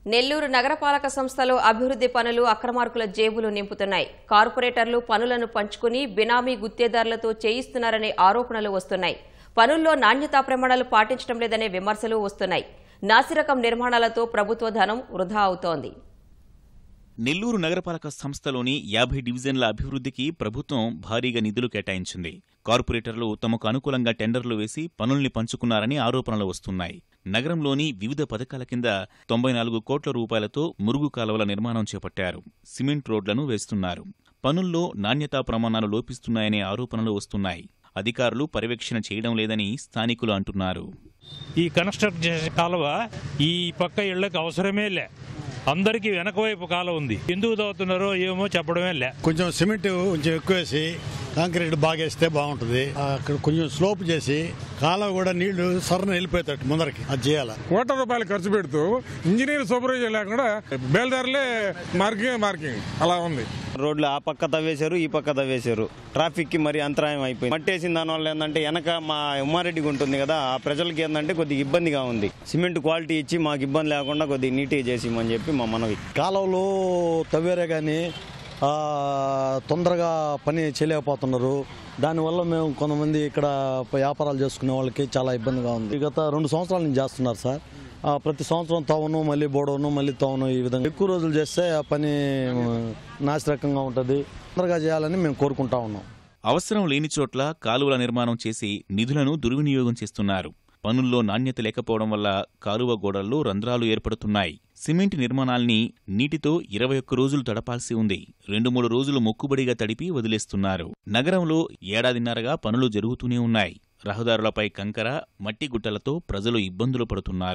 నెల్లూరు నగరపాలక సంస్థలో అభివృద్ధి పనులు అక్రమార్కుల జేబులు నింపుతున్నాయి కార్పొరేటర్లు పనులను పంచుకుని బినామీ గుత్తేదారులతో చేయిస్తున్నారనే ఆరోపణలు వస్తున్నాయి పనుల్లో నాణ్యతా ప్రమాణాలు పాటించడం లేదనే విమర్శలు వస్తున్నాయి నాసిరకం నిర్మాణాలతో ప్రభుత్వ ధనం వృధా అవుతోంది నెల్లూరు నగరపాలక సంస్థలోని యాభై డివిజన్ల అభివృద్ధికి ప్రభుత్వం భారీగా నిధులు కేటాయించింది కార్పొరేటర్లు తమకు అనుకూలంగా టెండర్లు వేసి పనుల్ని పంచుకున్నారని ఆరోపణలు వస్తున్నాయి నగరంలోని వివిధ పథకాల కింద తొంభై నాలుగు కోట్ల రూపాయలతో మురుగు కాలువల నిర్మాణం చేపట్టారు సిమెంట్ రోడ్లను వేస్తున్నారు పనుల్లో నాణ్యతా ప్రమాణాలు లోపిస్తున్నాయనే ఆరోపణలు వస్తున్నాయి అధికారులు పర్యవేక్షణ చేయడం లేదని స్థానికులు అంటున్నారు ఈ కన్స్ట్రక్ట్ చేసే కాలువ ఈ పక్క ఇళ్లకు అవసరమే లే అందరికీ వెనక వైపు కాలువ ఉంది ఎందుకు తవ్వుతున్నారో ఏమో చెప్పడమే లే కొంచెం సిమెంట్ కొంచెం ఎక్కువ వేసి కాంక్రీట్ బాగా వేస్తే బాగుంటుంది ఆ, అక్కడ కొంచెం స్లోప్ చేసి కాలువ కూడా నీళ్లు సరణ వెళ్ళిపోతాడు ముందరకి అది చేయాలి కోట్ల రూపాయలు ఖర్చు పెడుతూ ఇంజనీర్ సూపర్వైజర్ లేకుండా బేల్దారులే మార్కింగ్ మార్కింగ్ అలా ఉంది రోడ్లు ఆ పక్క తవ్వేశారు ఈ పక్క తవ్వేశారు ట్రాఫిక్ కి మరి అంతరాయం అయిపోయింది మట్టేసిన దానివల్ల ఏంటంటే వెనక మా ఉమ్మారెడ్డికి ఉంటుంది కదా ఆ ప్రజలకి ఏంటంటే కొద్దిగా ఇబ్బందిగా ఉంది సిమెంట్ క్వాలిటీ ఇచ్చి మాకు ఇబ్బంది లేకుండా కొద్దిగా నీట్గా చేసి ఇమ్మని చెప్పి మా మనవి కాలువలు తవ్వేరే కానీ తొందరగా పని చేయలేకపోతున్నారు దానివల్ల మేము కొంతమంది ఇక్కడ వ్యాపారాలు చేసుకునే వాళ్ళకి చాలా ఇబ్బందిగా ఉంది గత రెండు సంవత్సరాల నుంచి చేస్తున్నారు సార్ ఆ, ప్రతి సంవత్సరం తవను మళ్ళీ బోడవను మళ్ళీ తవను ఈ విధంగా ఎక్కువ రోజులు చేస్తే ఆ పని నాసిరకంగా ఉంటుంది తొందరగా చేయాలని మేము కోరుకుంటా ఉన్నాం అవసరం లేని చోట్ల కాలువల నిర్మాణం చేసి నిధులను దుర్వినియోగం చేస్తున్నారు పనుల్లో నాణ్యత లేకపోవడం వల్ల కాలువ గోడల్లో రంధ్రాలు ఏర్పడుతున్నాయి సిమెంట్ నిర్మాణాల్ని నీటితో ఇరవై ఒక్క రోజులు తడపాల్సి ఉంది రెండు మూడు రోజులు మొక్కుబడిగా తడిపి వదిలేస్తున్నారు నగరంలో ఏడాదిన్నరగా పనులు జరుగుతూనే ఉన్నాయి రహదారులపై కంకర మట్టి గుట్టలతో ప్రజలు ఇబ్బందులు పడుతున్నారు